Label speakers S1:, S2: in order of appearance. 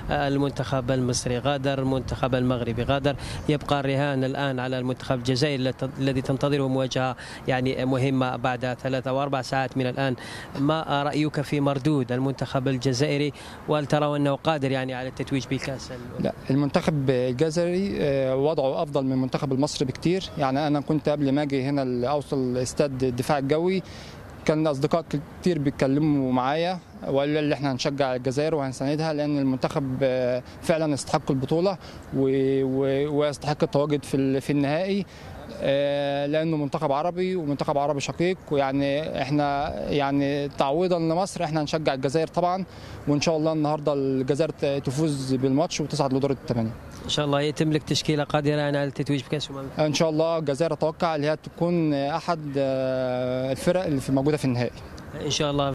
S1: المنتخب المصري غادر المنتخب المغربي غادر يبقى الرهان الآن على المنتخب الجزائري الذي تنتظره مواجهة يعني مهمة بعد ثلاثة وأربع ساعات من الآن ما رأيك في مردود المنتخب الجزائري وهل ترى أنه قادر يعني على التتويج بكأس
S2: لا المنتخب الجزائري وضعه افضل من المنتخب المصري بكتير يعني انا كنت قبل ما اجي هنا اوصل استاد الدفاع الجوي كان اصدقاء كتير بيتكلموا معايا وقالوا لي احنا هنشجع الجزائر وهنساندها لان المنتخب فعلا يستحق البطوله ويستحق التواجد في في النهائي لانه منتخب عربي ومنتخب عربي شقيق ويعني احنا يعني تعويضا لمصر احنا هنشجع الجزائر طبعا وان شاء الله النهارده الجزائر تفوز بالماتش وتصعد لدور الثمانيه.
S1: ان شاء الله يتم لك تشكيله قادره على التتويج بكاس امم
S2: ان شاء الله الجزائر اتوقع اللي هي تكون احد الفرق اللي موجوده في النهائي.
S1: ان شاء الله